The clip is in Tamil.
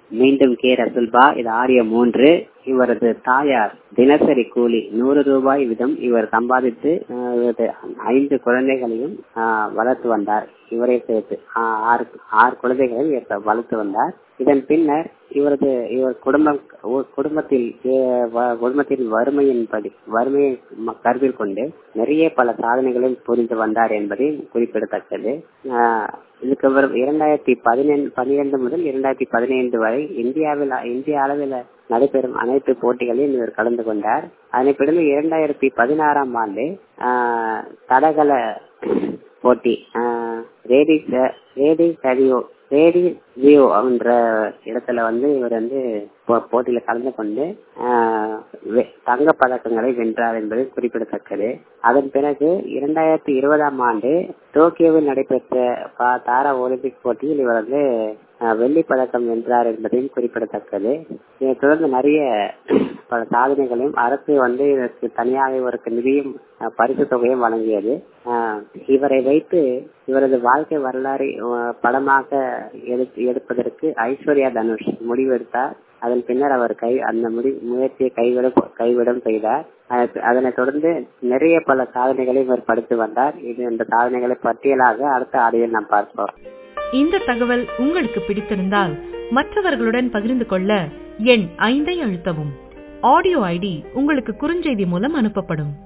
மீண்டும் கே ரசுல்பா இது ஆரிய மூன்று இவரது தாயார் தினசரி கூலி நூறு ரூபாய் வீதம் இவர் சம்பாதித்து அஹ், இவரது ஐந்து குழந்தைகளையும் அஹ், வளர்த்து வந்தார் இவரை சேர்த்து ஆஹ், ஆறு ஆறு குழந்தைகளையும் இவர் வளர்த்து வந்தார் இதன் பின்னர் இவரது இவர் குடும்பம் ஒ- குடும்பத்தில் அஹ், வ- குடும்பத்தின் வறுமையின்படி வறுமையை ம- கருத்தில் கொண்டு நிறைய பல சாதனைகளையும் புரிந்து வந்தார் என்பது குறிப்பிடத்தக்கது ஆஹ், இதுக்கு பிறகு இரண்டாயிரத்தி பதினெண்டு பன்னிரண்டு முதல் இரண்டாயிரத்தி பதினைந்து வரை இந்தியாவில் இந்திய அளவில் நடைபெறும் அனைத்து போட்டிகளிலும் இவர் கலந்து கொண்டார் அதனைத் தொடர்ந்து இரண்டாயிரத்தி பதினாறாம் ஆண்டு ஆஹ், தடகள போட்டி ஆஹ், ரேடி ரேடி சரியோ ரேடி வியோ என்ற இடத்துல வந்து இவர் வந்து போ- போட்டியில கலந்து கொண்டு ஆஹ், வெ- தங்கப் பதக்கங்களை வென்றார் என்பது குறிப்பிடத்தக்கது அதன் பிறகு இரண்டாயிரத்தி இருபதாம் ஆண்டு டோக்கியோவில் நடைபெற்ற பா- தாரா ஒலிம்பிக் போட்டியில் இவர் வந்து ஆஹ், வெள்ளிப் பதக்கம் வென்றார் என்பதையும் குறிப்பிடத்தக்கது இதைத் தொடர்ந்து நிறைய பல சாதனைகளையும் அரசு வந்து இதற்கு தனியாக இவருக்கு நிதியும் அஹ், பரிசு தொகையும் வழங்கியது அஹ், இவரை வைத்து இவரது வாழ்க்கை வரலாறு அஹ், படமாக எடுத்து எடுப்பதற்கு ஐஸ்வர்யா தனுஷ் முடிவெடுத்தார் அதன் பின்னர் அவர் கை அந்த முடி முயற்சியை கைவிட கைவிடம் செய்தார் அதற்கு- அதனைத் தொடர்ந்து நிறைய பல சாதனைகளை இவர் படித்து வந்தார் இது இந்த சாதனைகளை பட்டியலாக அடுத்த ஆடியில் நாம் பார்ப்போம் இந்த தகவல் உங்களுக்கு பிடித்திருந்தால் மற்றவர்களுடன் பகிர்ந்து கொள்ள எண் ஐந்தை அழுத்தவும் ஆடியோ ஐடி உங்களுக்கு குறுஞ்செய்தி மூலம் அனுப்பப்படும்